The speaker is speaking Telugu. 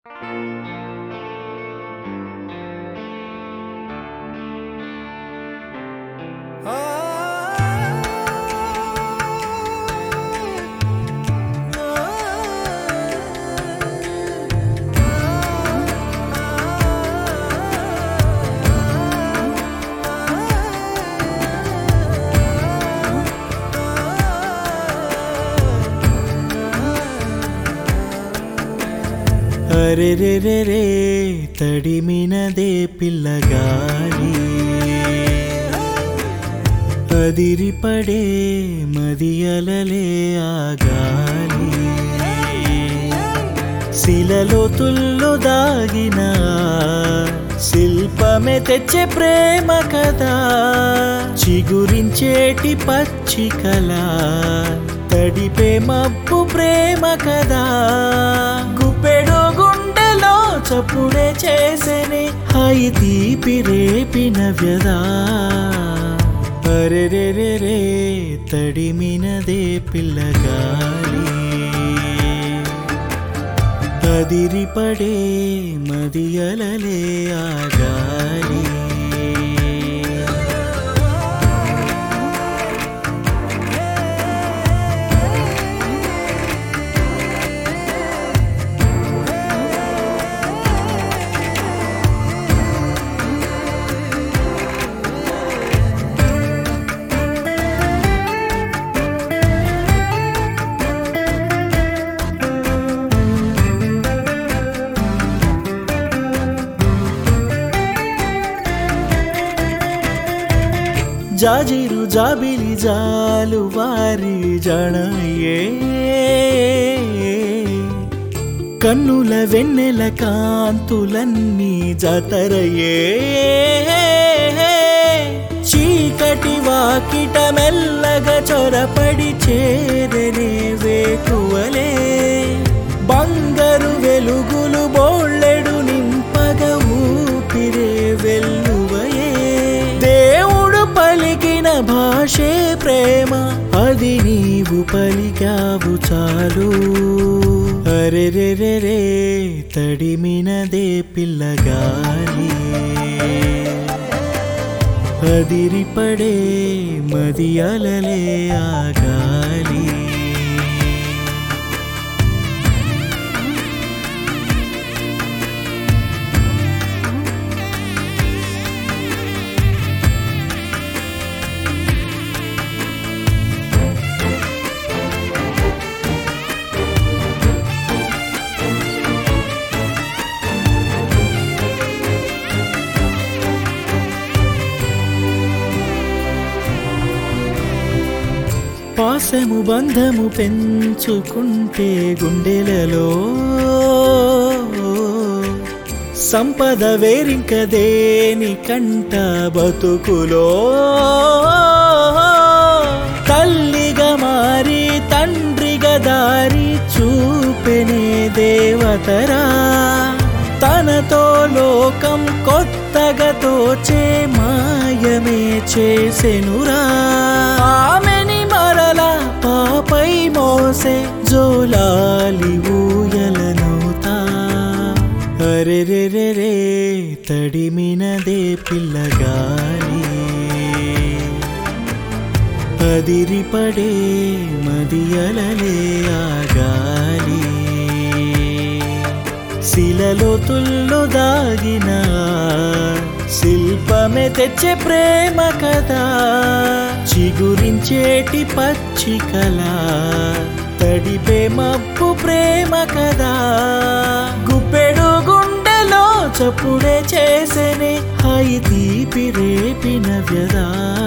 అరెరెరెరే తడిమినదే పిల్లగాలి అదిరిపడే మదియలలే ఆగాలి శిలలో తుల్లో దాగిన శిల్పమే తెచ్చే ప్రేమ కదా చిగురించేటి పచ్చికల తడిపే మబ్బు ప్రేమ కదా గుప్పెడు గుండెలో చప్పుడే చేసేనే హాయి తీపి రేపిన వ్యదా అరెరెరెరే తడిమినదే పిల్లగాలి అదిరిపడే మదియలలే ఆగాలి జాజిరు జాబిలి జాలు వారి జణయే కన్నుల వెన్నెల కాంతులన్నీ జతరయే చీకటి వాకిట మెల్లగా చొరపడి చేరనే వేకువలే బంగారు వెలుగులు బోళ్ళెడు నింపగ ఊపిరే వెల్లువయే దేవుడు పలికిన భాషే ప్రేమ అది నీవు పలికావు చాలు అరెరెరెరే తడిమినదే పిల్లగాలి అదిరిపడే మదియలలే ఆగాలి పాసము బంధము పెంచుకుంటే గుండెలలో సంపద వేరింక దేని కంట బతుకులో తల్లిగా మారి తండ్రిగా దారి చూపెనే దేవతరా తనతో లోకం కొత్తగా తోచే మాయమే చేసెనురా ఆమెని మరల పాపై మోసే జోలాలి ఊయలనవుతా అరెరెరెరే తడిమినదే పిల్లగాలి అదిరిపడే మదియలలే ఆగాలి శిలలో తుల్లో దాగిన శిల్పమే తెచ్చే ప్రేమ కదా చిగురించేటి పచ్చికల తడిపే మబ్బు ప్రేమ కదా గుప్పెడు గుండెలో చప్పుడే చేసేనే హాయి తీపి రేపిన వ్యదా